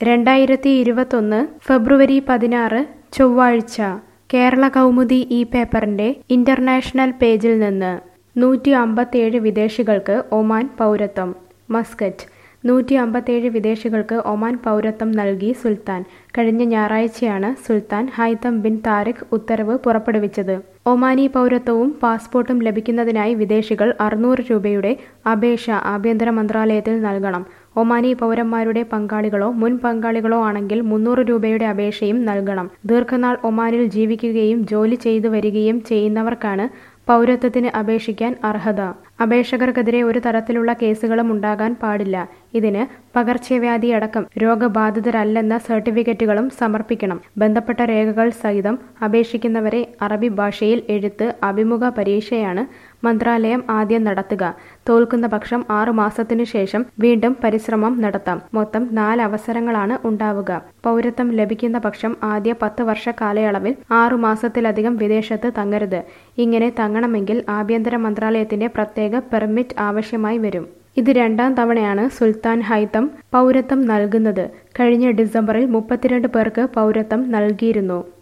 രണ്ടായിരത്തി ഇരുപത്തൊന്ന് ഫെബ്രുവരി പതിനാറ് ചൊവ്വാഴ്ച കേരള കൗമുദി ഈ പേപ്പറിന്റെ ഇന്റർനാഷണൽ പേജിൽ നിന്ന് നൂറ്റി അമ്പത്തേഴ് വിദേശികൾക്ക് ഒമാൻ പൗരത്വം മസ്കറ്റ് നൂറ്റി അമ്പത്തേഴ് വിദേശികൾക്ക് ഒമാൻ പൗരത്വം നൽകി സുൽത്താൻ കഴിഞ്ഞ ഞായറാഴ്ചയാണ് സുൽത്താൻ ഹൈതം ബിൻ താരിഖ് ഉത്തരവ് പുറപ്പെടുവിച്ചത് ഒമാനി പൗരത്വവും പാസ്പോർട്ടും ലഭിക്കുന്നതിനായി വിദേശികൾ അറുന്നൂറ് രൂപയുടെ അപേക്ഷ ആഭ്യന്തര മന്ത്രാലയത്തിൽ നൽകണം ഒമാനി പൗരന്മാരുടെ പങ്കാളികളോ മുൻ പങ്കാളികളോ ആണെങ്കിൽ മുന്നൂറ് രൂപയുടെ അപേക്ഷയും നൽകണം ദീർഘനാൾ ഒമാനിൽ ജീവിക്കുകയും ജോലി ചെയ്തു വരികയും ചെയ്യുന്നവർക്കാണ് പൗരത്വത്തിന് അപേക്ഷിക്കാൻ അർഹത അപേക്ഷകർക്കെതിരെ ഒരു തരത്തിലുള്ള കേസുകളും ഉണ്ടാകാൻ പാടില്ല ഇതിന് പകർച്ചവ്യാധി അടക്കം രോഗബാധിതരല്ലെന്ന സർട്ടിഫിക്കറ്റുകളും സമർപ്പിക്കണം ബന്ധപ്പെട്ട രേഖകൾ സഹിതം അപേക്ഷിക്കുന്നവരെ അറബി ഭാഷയിൽ എഴുത്ത് അഭിമുഖ പരീക്ഷയാണ് മന്ത്രാലയം ആദ്യം നടത്തുക തോൽക്കുന്ന പക്ഷം ആറു മാസത്തിനു ശേഷം വീണ്ടും പരിശ്രമം നടത്താം മൊത്തം നാല് അവസരങ്ങളാണ് ഉണ്ടാവുക പൗരത്വം ലഭിക്കുന്ന പക്ഷം ആദ്യ പത്ത് വർഷ കാലയളവിൽ ആറു മാസത്തിലധികം വിദേശത്ത് തങ്ങരുത് ഇങ്ങനെ തങ്ങണമെങ്കിൽ ആഭ്യന്തര മന്ത്രാലയത്തിന്റെ പ്രത്യേക പെർമിറ്റ് ആവശ്യമായി വരും ഇത് രണ്ടാം തവണയാണ് സുൽത്താൻ ഹൈത്തം പൗരത്വം നൽകുന്നത് കഴിഞ്ഞ ഡിസംബറിൽ മുപ്പത്തിരണ്ട് പേർക്ക് പൗരത്വം നൽകിയിരുന്നു